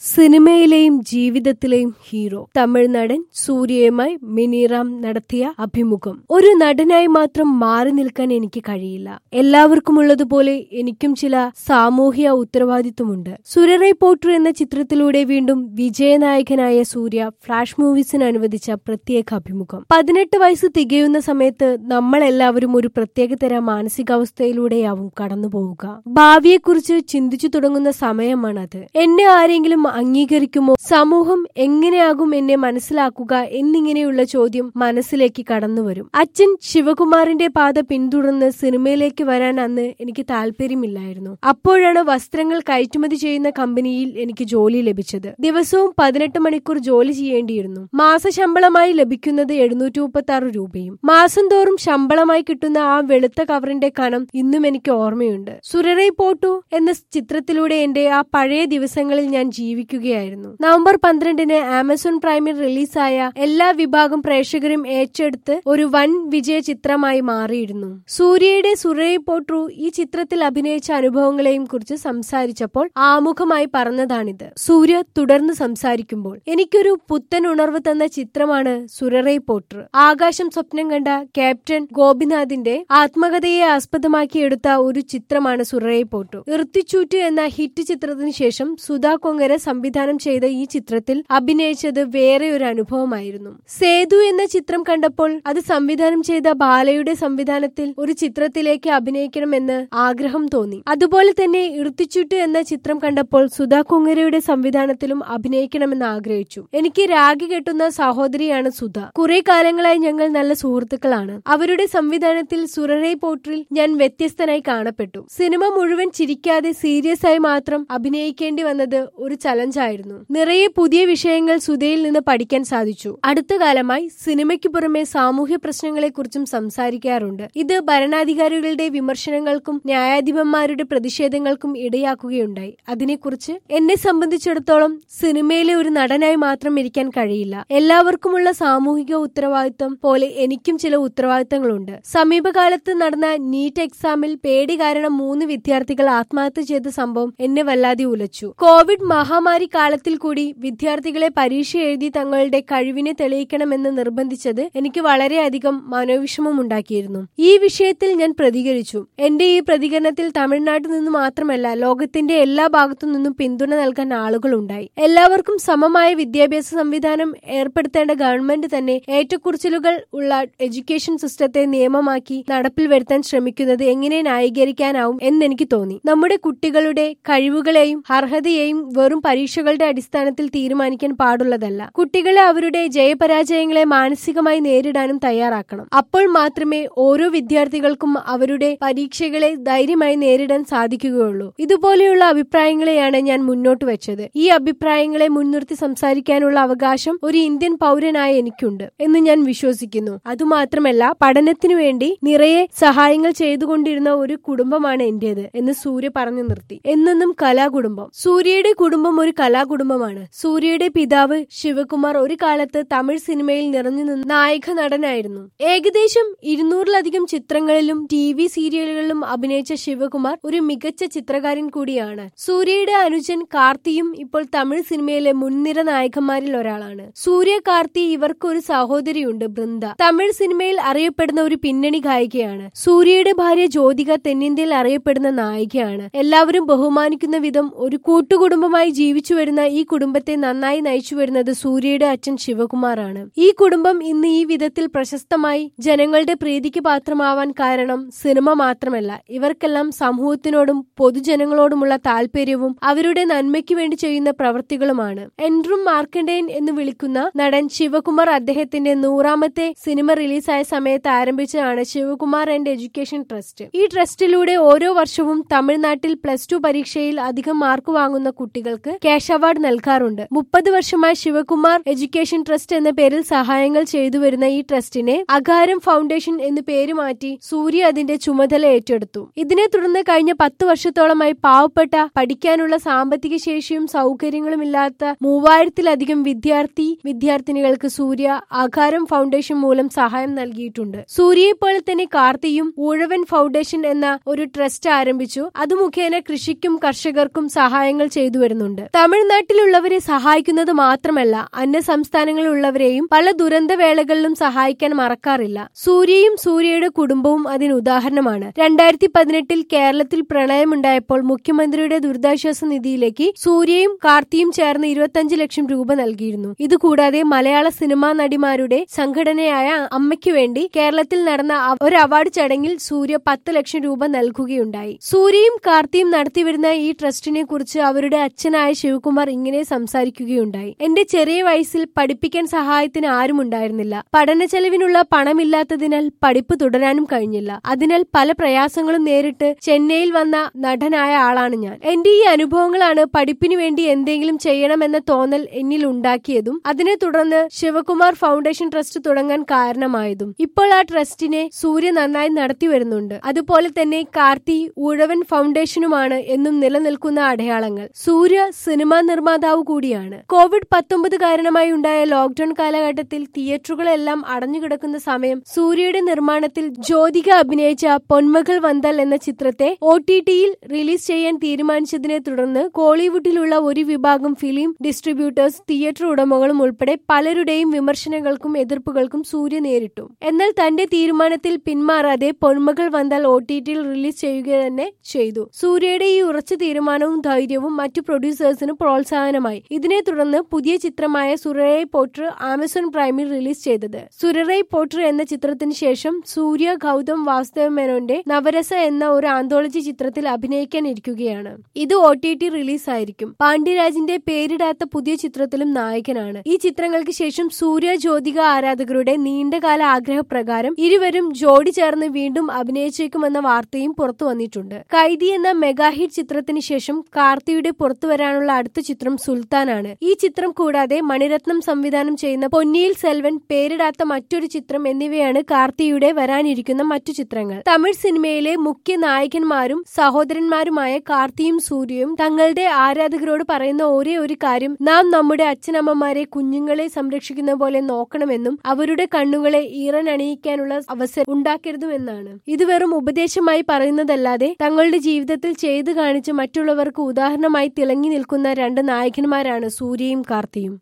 സിനിമയിലെയും ജീവിതത്തിലെയും hero Tamil നടൻ സൂര്യയുമായി മിനിറാം നടത്തിയ അഭിമുഖം ഒരു നടനായി മാത്രം മാറി നിൽക്കാൻ എനിക്ക് കഴിയില്ല എല്ലാവർക്കുമുള്ളതുപോലെ എനിക്കും ചില സാമൂഹ്യ ഉത്തരവാദിത്വമുണ്ട് സുരറൈ പോട്ടർ എന്ന ചിത്രത്തിലൂടെ വീണ്ടും വിജയനായകനായ സൂര്യ ഫ്ലാഷ് മൂവീസിന് അനുവദിച്ച പ്രത്യേക അഭിമുഖം പതിനെട്ട് വയസ്സ് തികയുന്ന സമയത്ത് നമ്മളെല്ലാവരും ഒരു പ്രത്യേകതര മാനസികാവസ്ഥയിലൂടെയാവും കടന്നു പോവുക ഭാവിയെക്കുറിച്ച് ചിന്തിച്ചു തുടങ്ങുന്ന സമയമാണത് എന്നെ ആരെങ്കിലും അംഗീകരിക്കുമോ സമൂഹം എങ്ങനെയാകും എന്നെ മനസ്സിലാക്കുക എന്നിങ്ങനെയുള്ള ചോദ്യം മനസ്സിലേക്ക് കടന്നുവരും അച്ഛൻ ശിവകുമാറിന്റെ പാത പിന്തുടർന്ന് സിനിമയിലേക്ക് വരാൻ അന്ന് എനിക്ക് താല്പര്യമില്ലായിരുന്നു അപ്പോഴാണ് വസ്ത്രങ്ങൾ കയറ്റുമതി ചെയ്യുന്ന കമ്പനിയിൽ എനിക്ക് ജോലി ലഭിച്ചത് ദിവസവും പതിനെട്ട് മണിക്കൂർ ജോലി ചെയ്യേണ്ടിയിരുന്നു മാസശമ്പളമായി ലഭിക്കുന്നത് എഴുന്നൂറ്റി മുപ്പത്തി ആറ് രൂപയും മാസം തോറും ശമ്പളമായി കിട്ടുന്ന ആ വെളുത്ത കവറിന്റെ കണം ഇന്നും എനിക്ക് ഓർമ്മയുണ്ട് സുരറൈ പോട്ടു എന്ന ചിത്രത്തിലൂടെ എന്റെ ആ പഴയ ദിവസങ്ങളിൽ ഞാൻ ജീവിക്കുകയായിരുന്നു നവംബർ പന്ത്രണ്ടിന് ആമസോൺ പ്രൈമിൽ റിലീസായ എല്ലാ വിഭാഗം പ്രേക്ഷകരും ഏറ്റെടുത്ത് ഒരു വൻ വിജയ ചിത്രമായി മാറിയിരുന്നു സൂര്യയുടെ സുരൈ പോട്രു ഈ ചിത്രത്തിൽ അഭിനയിച്ച അനുഭവങ്ങളെയും കുറിച്ച് സംസാരിച്ചപ്പോൾ ആമുഖമായി പറഞ്ഞതാണിത് സൂര്യ തുടർന്ന് സംസാരിക്കുമ്പോൾ എനിക്കൊരു പുത്തൻ ഉണർവ് തന്ന ചിത്രമാണ് സുരറൈ പോട്രു ആകാശം സ്വപ്നം കണ്ട ക്യാപ്റ്റൻ ഗോപിനാഥിന്റെ ആത്മകഥയെ ആസ്പദമാക്കി എടുത്ത ഒരു ചിത്രമാണ് സുരറൈ പോട്ടു ഇർത്തിച്ചൂറ്റ് എന്ന ഹിറ്റ് ചിത്രത്തിന് ശേഷം സുധാ കൊങ്ങര സംവിധാനം ചെയ്ത ഈ ചിത്രത്തിൽ അഭിനയിച്ചത് വേറെ ഒരു അനുഭവമായിരുന്നു സേതു എന്ന ചിത്രം കണ്ടപ്പോൾ അത് സംവിധാനം ചെയ്ത ബാലയുടെ സംവിധാനത്തിൽ ഒരു ചിത്രത്തിലേക്ക് അഭിനയിക്കണമെന്ന് ആഗ്രഹം തോന്നി അതുപോലെ തന്നെ ഇർത്തിച്ചൂട്ട് എന്ന ചിത്രം കണ്ടപ്പോൾ സുധാ കൊങ്ങരയുടെ സംവിധാനത്തിലും അഭിനയിക്കണമെന്ന് ആഗ്രഹിച്ചു എനിക്ക് രാഗി കെട്ടുന്ന സഹോദരിയാണ് സുധ കുറെ കാലങ്ങളായി ഞങ്ങൾ നല്ല സുഹൃത്തുക്കളാണ് അവരുടെ സംവിധാനത്തിൽ സുരറൈ പോട്ടറിൽ ഞാൻ വ്യത്യസ്തനായി കാണപ്പെട്ടു സിനിമ മുഴുവൻ ചിരിക്കാതെ സീരിയസ് ആയി മാത്രം അഭിനയിക്കേണ്ടി വന്നത് ഒരു ചലഞ്ചായിരുന്നു നിറയെ പുതിയ വിഷയങ്ങൾ സുധയിൽ നിന്ന് പഠിക്കാൻ സാധിച്ചു അടുത്ത കാലമായി സിനിമയ്ക്ക് പുറമെ സാമൂഹ്യ പ്രശ്നങ്ങളെക്കുറിച്ചും സംസാരിക്കാറുണ്ട് ഇത് ഭരണാധികാരികളുടെ വിമർശനങ്ങൾക്കും ന്യായാധിപന്മാരുടെ പ്രതിഷേധങ്ങൾക്കും ഇടയാക്കുകയുണ്ടായി അതിനെക്കുറിച്ച് എന്നെ സംബന്ധിച്ചിടത്തോളം സിനിമയിലെ ഒരു നടനായി മാത്രം ഇരിക്കാൻ കഴിയില്ല എല്ലാവർക്കുമുള്ള സാമൂഹിക ഉത്തരവാദിത്വം പോലെ എനിക്കും ചില ഉത്തരവാദിത്തങ്ങളുണ്ട് സമീപകാലത്ത് നടന്ന നീറ്റ് എക്സാമിൽ പേടി കാരണം മൂന്ന് വിദ്യാർത്ഥികൾ ആത്മഹത്യ ചെയ്ത സംഭവം എന്നെ വല്ലാതെ ഉലച്ചു കോവിഡ് മഹാമാരി കാലത്തിൽ കൂടി വിദ്യാർത്ഥികളെ പരീക്ഷ എഴുതി തങ്ങളുടെ കഴിവിനെ തെളിയിക്കണമെന്ന് നിർബന്ധിച്ചത് എനിക്ക് വളരെയധികം മനോവിഷമമുണ്ടാക്കിയിരുന്നു ഈ വിഷയത്തിൽ ഞാൻ പ്രതികരിച്ചു എന്റെ ഈ പ്രതികരണത്തിൽ തമിഴ്നാട്ടിൽ നിന്ന് മാത്രമല്ല ലോകത്തിന്റെ എല്ലാ ഭാഗത്തു നിന്നും പിന്തുണ നൽകാൻ ആളുകളുണ്ടായി എല്ലാവർക്കും സമമായ വിദ്യാഭ്യാസ സംവിധാനം ഏർപ്പെടുത്തേണ്ട ഗവൺമെന്റ് തന്നെ ഏറ്റക്കുറിച്ചിലുകൾ ഉള്ള എഡ്യൂക്കേഷൻ സിസ്റ്റത്തെ നിയമമാക്കി നടപ്പിൽ വരുത്താൻ ശ്രമിക്കുന്നത് എങ്ങനെ ന്യായീകരിക്കാനാവും എന്നെനിക്ക് തോന്നി നമ്മുടെ കുട്ടികളുടെ കഴിവുകളെയും അർഹതയെയും വെറും പരീക്ഷകളുടെ അടിസ്ഥാനത്തിൽ തീരുമാനിക്കാൻ പാടുള്ളതല്ല കുട്ടികളെ അവരുടെ ജയപരാജയങ്ങളെ മാനസികമായി നേരിടാനും തയ്യാറാക്കണം അപ്പോൾ മാത്രമേ ഓരോ വിദ്യാർത്ഥികൾക്കും അവരുടെ പരീക്ഷകളെ ധൈര്യമായി നേരിടാൻ സാധിക്കുകയുള്ളൂ ഇതുപോലെയുള്ള അഭിപ്രായങ്ങളെയാണ് ഞാൻ മുന്നോട്ട് വെച്ചത് ഈ അഭിപ്രായങ്ങളെ മുൻനിർത്തി സംസാരിക്കാനുള്ള അവകാശം ഒരു ഇന്ത്യൻ പൗരനായ എനിക്കുണ്ട് എന്ന് ഞാൻ വിശ്വസിക്കുന്നു അതുമാത്രമല്ല പഠനത്തിനു വേണ്ടി നിറയെ സഹായങ്ങൾ ചെയ്തുകൊണ്ടിരുന്ന ഒരു കുടുംബമാണ് എന്റേത് എന്ന് സൂര്യ പറഞ്ഞു നിർത്തി എന്നെന്നും കലാകുടുംബം സൂര്യയുടെ കുടുംബം ഒരു കലാകുടുംബമാണ് സൂര്യയുടെ പിതാവ് ശിവകുമാർ ഒരു കാലത്ത് തമിഴ് സിനിമയിൽ നിറഞ്ഞു നിന്ന നായക നടനായിരുന്നു ഏകദേശം ഇരുന്നൂറിലധികം ചിത്രങ്ങളിലും ടി വി സീരിയലുകളിലും അഭിനയിച്ച ശിവകുമാർ ഒരു മികച്ച ചിത്രകാരൻ കൂടിയാണ് സൂര്യയുടെ അനുജൻ കാർത്തിയും ഇപ്പോൾ തമിഴ് സിനിമയിലെ മുൻനിര നായകന്മാരിൽ ഒരാളാണ് സൂര്യ കാർത്തി ഇവർക്ക് ഒരു സഹോദരിയുണ്ട് ബൃന്ദ തമിഴ് സിനിമയിൽ അറിയപ്പെടുന്ന ഒരു പിന്നണി ഗായികയാണ് സൂര്യയുടെ ഭാര്യ ജ്യോതിക തെന്നിന്ത്യയിൽ അറിയപ്പെടുന്ന നായികയാണ് എല്ലാവരും ബഹുമാനിക്കുന്ന വിധം ഒരു കൂട്ടുകുടുംബമായി ജീവിച്ചു വരുന്ന ഈ കുടുംബത്തെ നന്നായി നയിച്ചു വരുന്നത് സൂര്യയുടെ അച്ഛൻ ശിവകുമാറാണ് ഈ കുടുംബം ഇന്ന് ഈ വിധത്തിൽ പ്രശസ്തമായി ജനങ്ങളുടെ പ്രീതിക്ക് പാത്രമാവാൻ കാരണം സിനിമ മാത്രമല്ല ഇവർക്കെല്ലാം സമൂഹത്തിനോടും പൊതുജനങ്ങളോടുമുള്ള താല്പര്യവും അവരുടെ നന്മയ്ക്ക് വേണ്ടി ചെയ്യുന്ന പ്രവൃത്തികളുമാണ് എൻഡ്രും മാർക്കണ്ടേൻ എന്ന് വിളിക്കുന്ന നടൻ ശിവകുമാർ അദ്ദേഹത്തിന്റെ നൂറാമത്തെ സിനിമ റിലീസായ സമയത്ത് ആരംഭിച്ചതാണ് ശിവകുമാർ ആൻഡ് എഡ്യൂക്കേഷൻ ട്രസ്റ്റ് ഈ ട്രസ്റ്റിലൂടെ ഓരോ വർഷവും തമിഴ്നാട്ടിൽ പ്ലസ് ടു പരീക്ഷയിൽ അധികം മാർക്ക് വാങ്ങുന്ന കുട്ടികൾക്ക് ക്യാഷ് അവാർഡ് നൽകാറുണ്ട് മുപ്പത് വർഷമായി ശിവകുമാർ എഡ്യൂക്കേഷൻ ട്രസ്റ്റ് എന്ന പേരിൽ സഹായങ്ങൾ ചെയ്തു വരുന്ന ഈ ട്രസ്റ്റിനെ അകാരം ഫൗണ്ടേഷൻ എന്ന് പേര് മാറ്റി സൂര്യ അതിന്റെ ചുമതല ഏറ്റെടുത്തു ഇതിനെ തുടർന്ന് കഴിഞ്ഞ പത്ത് വർഷത്തോളമായി പാവപ്പെട്ട പഠിക്കാനുള്ള സാമ്പത്തിക ശേഷിയും സൗകര്യങ്ങളും ഇല്ലാത്ത മൂവായിരത്തിലധികം വിദ്യാർത്ഥി വിദ്യാർത്ഥിനികൾക്ക് സൂര്യ അകാരം ഫൗണ്ടേഷൻ മൂലം സഹായം നൽകിയിട്ടുണ്ട് സൂര്യയെ പോലെ തന്നെ കാർത്തിയും ഊഴവൻ ഫൗണ്ടേഷൻ എന്ന ഒരു ട്രസ്റ്റ് ആരംഭിച്ചു അത് മുഖേന കൃഷിക്കും കർഷകർക്കും സഹായങ്ങൾ ചെയ്തു വരുന്നുണ്ട് തമിഴ്നാട്ടിലുള്ളവരെ സഹായിക്കുന്നത് മാത്രമല്ല അന്യ സംസ്ഥാനങ്ങളിലുള്ളവരെയും പല ദുരന്തവേളകളിലും സഹായിക്കാൻ മറക്കാറില്ല സൂര്യയും സൂര്യയുടെ കുടുംബവും അതിന് ഉദാഹരണമാണ് രണ്ടായിരത്തി പതിനെട്ടിൽ കേരളത്തിൽ പ്രളയമുണ്ടായപ്പോൾ മുഖ്യമന്ത്രിയുടെ ദുരിതാശ്വാസ നിധിയിലേക്ക് സൂര്യയും കാർത്തിയും ചേർന്ന് ഇരുപത്തഞ്ച് ലക്ഷം രൂപ നൽകിയിരുന്നു ഇതുകൂടാതെ മലയാള സിനിമാ നടിമാരുടെ സംഘടനയായ അമ്മയ്ക്ക് വേണ്ടി കേരളത്തിൽ നടന്ന അവ- ഒരു അവാർഡ് ചടങ്ങിൽ സൂര്യ പത്ത് ലക്ഷം രൂപ നൽകുകയുണ്ടായി സൂര്യയും കാർത്തിയും നടത്തിവരുന്ന ഈ ട്രസ്റ്റിനെ കുറിച്ച് അവരുടെ അച്ഛനായ ശിവകുമാർ ഇങ്ങനെ സംസാരിക്കുകയുണ്ടായി എന്റെ ചെറിയ വയസ്സിൽ പഠിപ്പിക്കാൻ സഹായത്തിന് ആരും ഉണ്ടായിരുന്നില്ല പഠന ചെലവിനുള്ള പണമില്ലാത്തതിനാൽ പഠിപ്പ് തുടരാനും കഴിഞ്ഞില്ല അതിനാൽ പല പ്രയാസങ്ങളും നേരിട്ട് ചെന്നൈയിൽ വന്ന നടനായ ആളാണ് ഞാൻ എന്റെ ഈ അനുഭവങ്ങളാണ് പഠിപ്പിനു വേണ്ടി എന്തെങ്കിലും ചെയ്യണമെന്ന തോന്നൽ എന്നിൽ ഉണ്ടാക്കിയതും അതിനെ തുടർന്ന് ശിവകുമാർ ഫൗണ്ടേഷൻ ട്രസ്റ്റ് തുടങ്ങാൻ കാരണമായതും ഇപ്പോൾ ആ ട്രസ്റ്റിനെ സൂര്യ നന്നായി നടത്തി വരുന്നുണ്ട് അതുപോലെ തന്നെ കാർത്തി ഊഴവൻ ഫൗണ്ടേഷനുമാണ് എന്നും നിലനിൽക്കുന്ന അടയാളങ്ങൾ സൂര്യ സിനിമാ നിർമ്മാതാവ് കൂടിയാണ് കോവിഡ് പത്തൊമ്പത് കാരണമായി ഉണ്ടായ ലോക്ഡൌൺ കാലഘട്ടത്തിൽ തിയേറ്ററുകളെല്ലാം അടഞ്ഞുകിടക്കുന്ന സമയം സൂര്യയുടെ നിർമ്മാണത്തിൽ ജ്യോതിക അഭിനയിച്ച പൊന്മകൾ വന്ദൽ എന്ന ചിത്രത്തെ ഒ ടി ടിയിൽ റിലീസ് ചെയ്യാൻ തീരുമാനിച്ചതിനെ തുടർന്ന് കോളിവുഡിലുള്ള ഒരു വിഭാഗം ഫിലിം ഡിസ്ട്രിബ്യൂട്ടേഴ്സ് തിയേറ്റർ ഉടമകളും ഉൾപ്പെടെ പലരുടെയും വിമർശനങ്ങൾക്കും എതിർപ്പുകൾക്കും സൂര്യ നേരിട്ടു എന്നാൽ തന്റെ തീരുമാനത്തിൽ പിന്മാറാതെ പൊന്മകൾ വന്ദൽ ഒ ടി ടിയിൽ റിലീസ് ചെയ്യുക തന്നെ ചെയ്തു സൂര്യയുടെ ഈ ഉറച്ച തീരുമാനവും ധൈര്യവും മറ്റു പ്രൊഡ്യൂസേഴ്സിന് പ്രോത്സാഹനമായി ഇതിനെ തുടർന്ന് പുതിയ ചിത്രമായ സുരറൈ പോട്ടർ ആമസോൺ പ്രൈമിൽ റിലീസ് ചെയ്തത് സുരറൈ പോട്ടർ എന്ന ചിത്രത്തിന് ശേഷം സൂര്യ ഗൗതം വാസുദേവ മേനോന്റെ നവരസ എന്ന ഒരു ആന്തോളജി ചിത്രത്തിൽ അഭിനയിക്കാൻ ഇരിക്കുകയാണ് ഇത് ഒ ടി ടി റിലീസ് ആയിരിക്കും പാണ്ഡ്യരാജിന്റെ പേരിടാത്ത പുതിയ ചിത്രത്തിലും നായകനാണ് ഈ ചിത്രങ്ങൾക്ക് ശേഷം സൂര്യ ജ്യോതിക ആരാധകരുടെ നീണ്ടകാല ആഗ്രഹപ്രകാരം ഇരുവരും ജോഡി ചേർന്ന് വീണ്ടും അഭിനയിച്ചേക്കുമെന്ന വാർത്തയും പുറത്തു വന്നിട്ടുണ്ട് കൈദി എന്ന മെഗാ ഹിറ്റ് ചിത്രത്തിന് ശേഷം കാർത്തിയുടെ പുറത്തുവരാനുള്ള അടുത്ത ചിത്രം സുൽത്താനാണ് ഈ ചിത്രം കൂടാതെ മണിരത്നം സംവിധാനം ചെയ്യുന്ന പൊന്നിയിൽ സെൽവൻ പേരിടാത്ത മറ്റൊരു ചിത്രം എന്നിവയാണ് കാർത്തിയുടെ വരാനിരിക്കുന്ന മറ്റു ചിത്രങ്ങൾ തമിഴ് സിനിമയിലെ മുഖ്യ നായകന്മാരും സഹോദരന്മാരുമായ കാർത്തിയും സൂര്യയും തങ്ങളുടെ ആരാധകരോട് പറയുന്ന ഒരേ ഒരു കാര്യം നാം നമ്മുടെ അച്ഛനമ്മമാരെ കുഞ്ഞുങ്ങളെ സംരക്ഷിക്കുന്ന പോലെ നോക്കണമെന്നും അവരുടെ കണ്ണുകളെ ഈറനണിയിക്കാനുള്ള അവസരം ഉണ്ടാക്കരുതുമെന്നാണ് ഇത് വെറും ഉപദേശമായി പറയുന്നതല്ലാതെ തങ്ങളുടെ ജീവിതത്തിൽ ചെയ്തു കാണിച്ച് മറ്റുള്ളവർക്ക് ഉദാഹരണമായി തിളങ്ങി നിൽക്കുന്ന രണ്ട് നായകന്മാരാണ് സൂര്യയും കാർത്തിയും